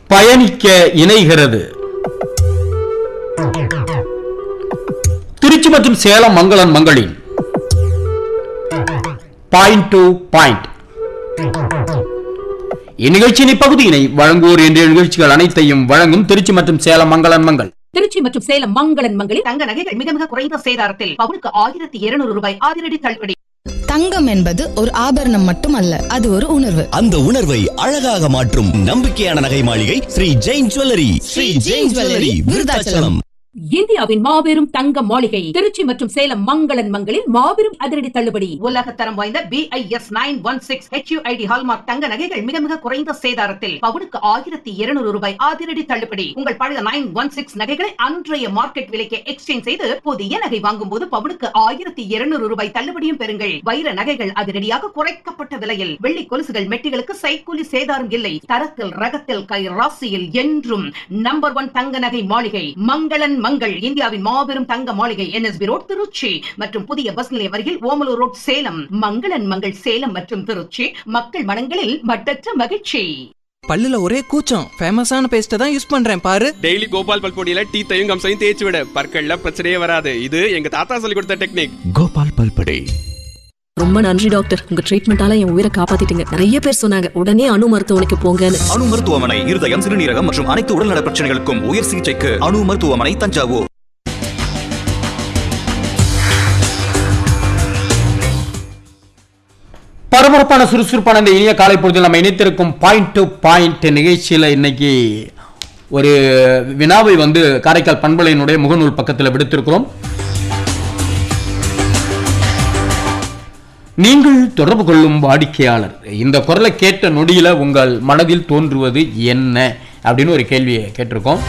பயணிக்க இணைகிறது திருச்சி மற்றும் சேலம் மங்களன் மங்களின் பாயிண்ட் டு பாயிண்ட் இந்நிகழ்ச்சியின் இப்பகுதியினை வழங்குவோர் என்ற நிகழ்ச்சிகள் அனைத்தையும் வழங்கும் திருச்சி மற்றும் சேலம் மங்களன் மங்கள் திருச்சி மற்றும் சேலம் மங்களன் மங்களில் தங்க நகைகள் மிக மிக குறைந்த சேதாரத்தில் பவுனுக்கு ஆயிரத்தி இருநூறு ரூபாய் அதிரடி தள்ளுபடி தங்கம் என்பது ஒரு ஆபரணம் மட்டுமல்ல அது ஒரு உணர்வு அந்த உணர்வை அழகாக மாற்றும் நம்பிக்கையான நகை மாளிகை ஸ்ரீ ஜெயின் ஜுவல்லரி ஸ்ரீ ஜெயின் ஜுவல்லரி விருதாச்சலம் இந்தியாவின் மாபெரும் தங்க மாளிகை திருச்சி மற்றும் சேலம் மங்களன் மங்களில் மாபெரும் அதிரடி தள்ளுபடி உலகத்தரம் வாய்ந்த BIS nine one six HUID hallmark தங்க நகைகள் மிக மிக குறைந்த சேதாரத்தில் பவுனுக்கு ஆயிரத்தி இருநூறு ரூபாய் அதிரடி தள்ளுபடி உங்கள் பழைய நைன் ஒன் சிக்ஸ் நகைகளை அன்றைய மார்க்கெட் விலைக்கு எக்ஸ்சேஞ்ச் செய்து புதிய நகை வாங்கும் போது பவுனுக்கு ஆயிரத்தி இருநூறு ரூபாய் தள்ளுபடியும் பெறுங்கள் வைர நகைகள் அதிரடியாக குறைக்கப்பட்ட விலையில் வெள்ளி கொலுசுகள் மெட்டிகளுக்கு சைக்கூலி சேதாரம் இல்லை தரத்தில் ரகத்தில் கை ராசியில் என்றும் நம்பர் ஒன் தங்க நகை மாளிகை மங்களன் மங்கள் இந்தியாவின் மாபெரும் தங்க மாளிகை என்எஸ்பி ரோட் திருச்சி மற்றும் புதிய பஸ் நிலையம் அருகில் ஓமலூர் ரோட் சேலம் மங்களன் மங்கள் சேலம் மற்றும் திருச்சி மக்கள் மனங்களில் மட்டற்ற மகிழ்ச்சி பல்லுல ஒரே கூச்சம் ஃபேமஸான பேஸ்ட்டை தான் யூஸ் பண்றேன் பாரு டெய்லி கோபால் பல்பொடியில டீத்தையும் கம்சையும் தேய்ச்சி விட பற்கள்ல பிரச்சனையே வராது இது எங்க தாத்தா சொல்லி கொடுத்த டெக்னிக் கோபால் பல்படே ரொம்ப நன்றி டாக்டர் உங்க ட்ரீட்மெண்டால என் உயிரை காப்பாத்திட்டீங்க நிறைய பேர் சொன்னாங்க உடனே அணு மருத்துவமனைக்கு போங்கன்னு அணு மருத்துவமனை இருதயம் சிறுநீரகம் மற்றும் அனைத்து உடல்நல பிரச்சனைகளுக்கும் உயர் சிகிச்சைக்கு அணு மருத்துவமனை தஞ்சாவூர் பரபரப்பான சுறுசுறுப்பான இந்த இனிய காலை பொழுதில் நம்ம இணைத்திருக்கும் பாயிண்ட் டு பாயிண்ட் நிகழ்ச்சியில் இன்னைக்கு ஒரு வினாவை வந்து காரைக்கால் பண்பலையினுடைய முகநூல் பக்கத்தில் விடுத்திருக்கிறோம் நீங்கள் தொடர்பு கொள்ளும் வாடிக்கையாளர் இந்த குரலை கேட்ட நொடியில உங்கள் மனதில் தோன்றுவது என்ன அப்படின்னு ஒரு கேள்வியை கேட்டிருக்கோம்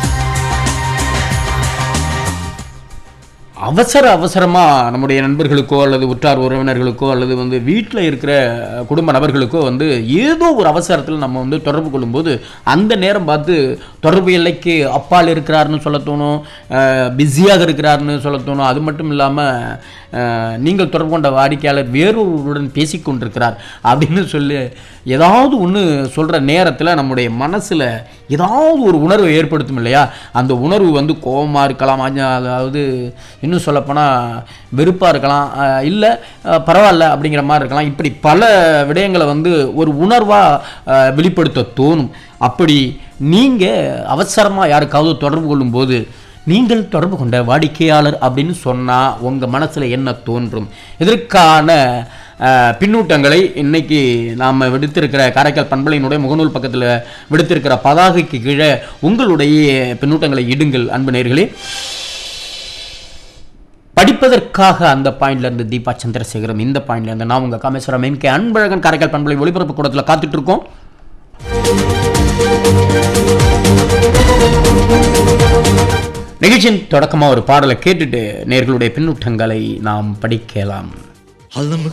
அவசர அவசரமா நம்முடைய நண்பர்களுக்கோ அல்லது உற்றார் உறவினர்களுக்கோ அல்லது வந்து வீட்டில் இருக்கிற குடும்ப நபர்களுக்கோ வந்து ஏதோ ஒரு அவசரத்தில் நம்ம வந்து தொடர்பு கொள்ளும்போது அந்த நேரம் பார்த்து தொடர்பு எல்லைக்கு அப்பால் இருக்கிறாருன்னு சொல்ல தோணும் பிஸியாக இருக்கிறாருன்னு சொல்ல தோணும் அது மட்டும் இல்லாமல் நீங்கள் தொடர்பு கொண்ட வாடிக்கையாளர் வேறொருவருடன் பேசிக்கொண்டிருக்கிறார் அப்படின்னு சொல்லி ஏதாவது ஒன்று சொல்கிற நேரத்தில் நம்முடைய மனசில் ஏதாவது ஒரு உணர்வை ஏற்படுத்தும் இல்லையா அந்த உணர்வு வந்து கோபமாக இருக்கலாம் அஞ்ச- அதாவது இன்னும் சொல்லப்போனால் வெறுப்பாக இருக்கலாம் இல்லை பரவாயில்ல அப்படிங்கிற மாதிரி இருக்கலாம் இப்படி பல விடயங்களை வந்து ஒரு உணர்வாக வெளிப்படுத்த தோணும் அப்படி நீங்கள் அவசரமாக யாருக்காவது தொடர்பு கொள்ளும்போது நீங்கள் தொடர்பு கொண்ட வாடிக்கையாளர் அப்படின்னு சொன்னால் உங்கள் மனசில் என்ன தோன்றும் இதற்கான அஹ், பின்னூட்டங்களை இன்னைக்கு நாம் விடுத்திருக்கிற காரைக்கால் பண்பலையினுடைய முகநூல் பக்கத்தில் விடுத்திருக்கிற பதாகைக்கு கீழே உங்களுடைய பின்னூட்டங்களை இடுங்கள் அன்பு நேர்களே படிப்பதற்காக அந்த பாயிண்ட்ல இருந்து தீபா சந்திரசேகரம் இந்த பாயிண்ட்ல இருந்து நான் உங்க காமேஸ்வரம் எம் கே அன்பழகன் காரைக்கால் பண்பலை ஒளிபரப்பு கூடத்தில் காத்துட்டு இருக்கோம் நிகழ்ச்சியின் தொடக்கமா ஒரு பாடலை கேட்டுட்டு நேர்களுடைய பின்னூட்டங்களை நாம் படிக்கலாம்